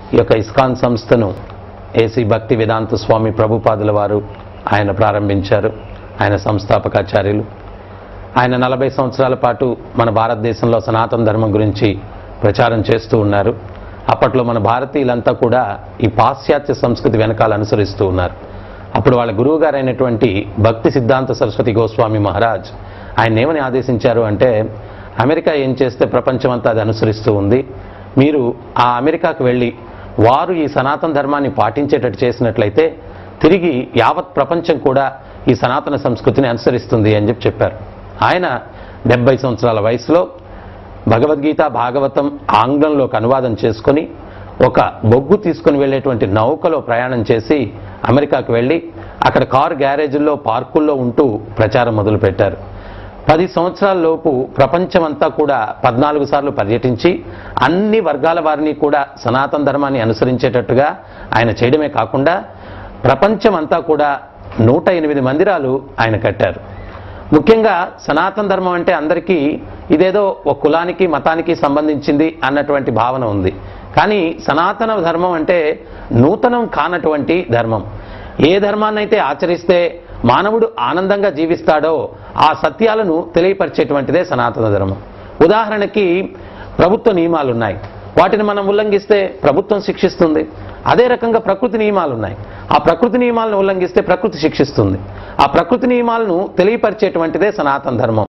ఈ యొక్క ఇస్కాన్ సంస్థను ఏసీ భక్తి వేదాంత స్వామి ప్రభుపాదుల వారు ఆయన ప్రారంభించారు ఆయన సంస్థాపకాచార్యులు ఆయన నలభై సంవత్సరాల పాటు మన భారతదేశంలో సనాతన ధర్మం గురించి ప్రచారం చేస్తూ ఉన్నారు అప్పట్లో మన భారతీయులంతా కూడా ఈ పాశ్చాత్య సంస్కృతి వెనకాల అనుసరిస్తూ ఉన్నారు అప్పుడు వాళ్ళ గురువు గారైనటువంటి భక్తి సిద్ధాంత సరస్వతి గోస్వామి మహారాజ్ ఆయన ఏమని ఆదేశించారు అంటే అమెరికా ఏం చేస్తే ప్రపంచమంతా అది అనుసరిస్తూ ఉంది మీరు ఆ అమెరికాకు వెళ్ళి వారు ఈ సనాతన ధర్మాన్ని పాటించేటట్టు చేసినట్లయితే తిరిగి యావత్ ప్రపంచం కూడా ఈ సనాతన సంస్కృతిని అనుసరిస్తుంది అని చెప్పి చెప్పారు ఆయన డెబ్బై సంవత్సరాల వయసులో భగవద్గీత భాగవతం ఆంగ్లంలోకి అనువాదం చేసుకొని ఒక బొగ్గు తీసుకొని వెళ్ళేటువంటి నౌకలో ప్రయాణం చేసి అమెరికాకు వెళ్ళి అక్కడ కారు గ్యారేజుల్లో పార్కుల్లో ఉంటూ ప్రచారం మొదలుపెట్టారు పది సంవత్సరాల లోపు ప్రపంచమంతా కూడా పద్నాలుగు సార్లు పర్యటించి అన్ని వర్గాల వారిని కూడా సనాతన ధర్మాన్ని అనుసరించేటట్టుగా ఆయన చేయడమే కాకుండా ప్రపంచమంతా కూడా నూట ఎనిమిది మందిరాలు ఆయన కట్టారు ముఖ్యంగా సనాతన ధర్మం అంటే అందరికీ ఇదేదో ఒక కులానికి మతానికి సంబంధించింది అన్నటువంటి భావన ఉంది కానీ సనాతన ధర్మం అంటే నూతనం కానటువంటి ధర్మం ఏ ధర్మాన్నైతే ఆచరిస్తే మానవుడు ఆనందంగా జీవిస్తాడో ఆ సత్యాలను తెలియపరిచేటువంటిదే సనాతన ధర్మం ఉదాహరణకి ప్రభుత్వ నియమాలు ఉన్నాయి వాటిని మనం ఉల్లంఘిస్తే ప్రభుత్వం శిక్షిస్తుంది అదే రకంగా ప్రకృతి నియమాలు ఉన్నాయి ఆ ప్రకృతి నియమాలను ఉల్లంఘిస్తే ప్రకృతి శిక్షిస్తుంది ఆ ప్రకృతి నియమాలను తెలియపరిచేటువంటిదే సనాతన ధర్మం